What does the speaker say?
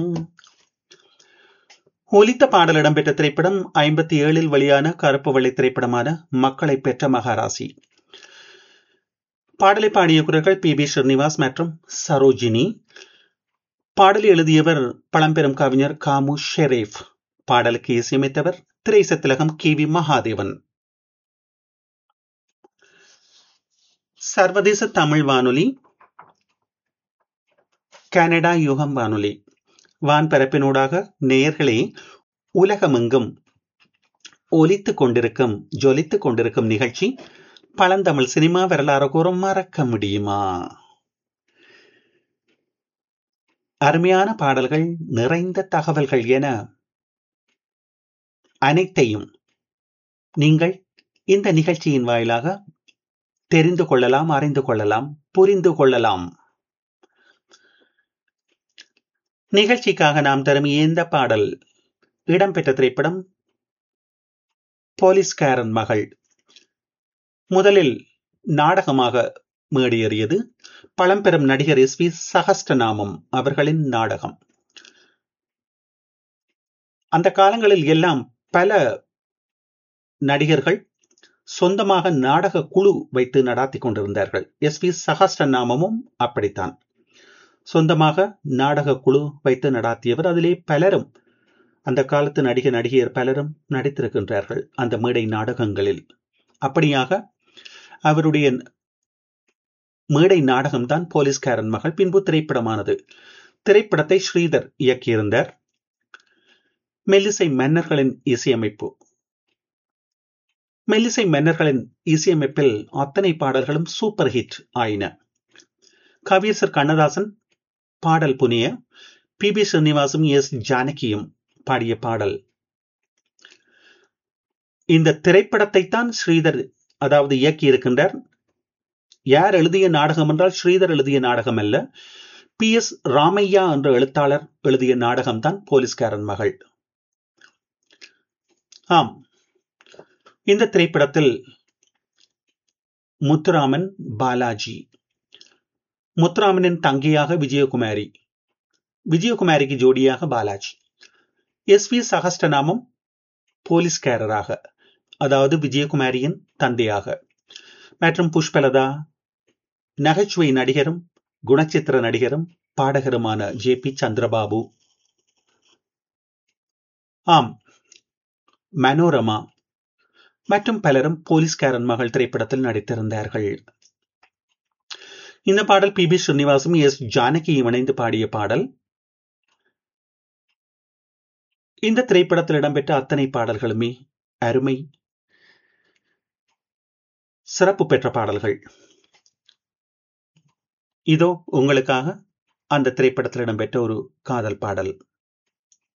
ஒலித்த பாடல் இடம்பெற்ற திரைப்படம் ஐம்பத்தி ஏழில் வெளியான கருப்பு வெள்ளை திரைப்படமான மக்களை பெற்ற மகாராசி பாடலை பாடிய குரல்கள் பி பி ஸ்ரீனிவாஸ் மற்றும் சரோஜினி பாடலை எழுதியவர் பழம்பெரும் கவிஞர் காமு ஷெரீப் பாடலுக்கு இசையமைத்தவர் திரைசத்திலகம் கே வி மகாதேவன் சர்வதேச தமிழ் வானொலி கனடா யுகம் வானொலி வான்பரப்பினூடாக நேயர்களே உலகமெங்கும் ஒலித்துக் கொண்டிருக்கும் ஜொலித்துக் கொண்டிருக்கும் நிகழ்ச்சி பழந்தமிழ் சினிமா வரலாறு கூறும் மறக்க முடியுமா அருமையான பாடல்கள் நிறைந்த தகவல்கள் என அனைத்தையும் நீங்கள் இந்த நிகழ்ச்சியின் வாயிலாக தெரிந்து கொள்ளலாம் அறிந்து கொள்ளலாம் புரிந்து கொள்ளலாம் நிகழ்ச்சிக்காக நாம் தரும் இந்த பாடல் இடம்பெற்ற திரைப்படம் போலீஸ்காரன் மகள் முதலில் நாடகமாக மேடியேறியது பழம்பெரும் நடிகர் எஸ் பி சகஸ்டநாமம் அவர்களின் நாடகம் அந்த காலங்களில் எல்லாம் பல நடிகர்கள் சொந்தமாக நாடக குழு வைத்து நடாத்தி கொண்டிருந்தார்கள் எஸ் பி சகஸ்டநாமமும் அப்படித்தான் சொந்தமாக நாடக குழு வைத்து நடாத்தியவர் அதிலே பலரும் அந்த காலத்து நடிக நடிகையர் பலரும் நடித்திருக்கின்றார்கள் அந்த மேடை நாடகங்களில் அப்படியாக அவருடைய மேடை நாடகம்தான் போலீஸ்காரன் மகள் பின்பு திரைப்படமானது திரைப்படத்தை ஸ்ரீதர் இயக்கியிருந்தார் மெல்லிசை மன்னர்களின் இசையமைப்பு மெல்லிசை மன்னர்களின் இசையமைப்பில் அத்தனை பாடல்களும் சூப்பர் ஹிட் ஆயின கவியரசர் கண்ணதாசன் பாடல் புனிய பி பி ஸ்ரீனிவாசும் எஸ் ஜானகியும் பாடிய பாடல் இந்த திரைப்படத்தை தான் ஸ்ரீதர் அதாவது இயக்கி இருக்கின்றார் யார் எழுதிய நாடகம் என்றால் ஸ்ரீதர் எழுதிய நாடகம் அல்ல பி எஸ் ராமையா என்ற எழுத்தாளர் எழுதிய நாடகம்தான் போலீஸ்காரன் மகள் ஆம் இந்த திரைப்படத்தில் முத்துராமன் பாலாஜி முத்துராமனின் தங்கையாக விஜயகுமாரி விஜயகுமாரிக்கு ஜோடியாக பாலாஜி எஸ் வி சகஸ்டநாமம் போலீஸ்காரராக அதாவது விஜயகுமாரியின் தந்தையாக மற்றும் புஷ்பலதா நகைச்சுவை நடிகரும் குணச்சித்திர நடிகரும் பாடகருமான ஜே பி சந்திரபாபு ஆம் மனோரமா மற்றும் பலரும் போலீஸ்காரன் மகள் திரைப்படத்தில் நடித்திருந்தார்கள் இந்த பாடல் பி பி ஸ்ரீனிவாசும் எஸ் ஜானகியும் இணைந்து பாடிய பாடல் இந்த திரைப்படத்தில் இடம்பெற்ற அத்தனை பாடல்களுமே அருமை சிறப்பு பெற்ற பாடல்கள் இதோ உங்களுக்காக அந்த திரைப்படத்தில் இடம்பெற்ற ஒரு காதல் பாடல்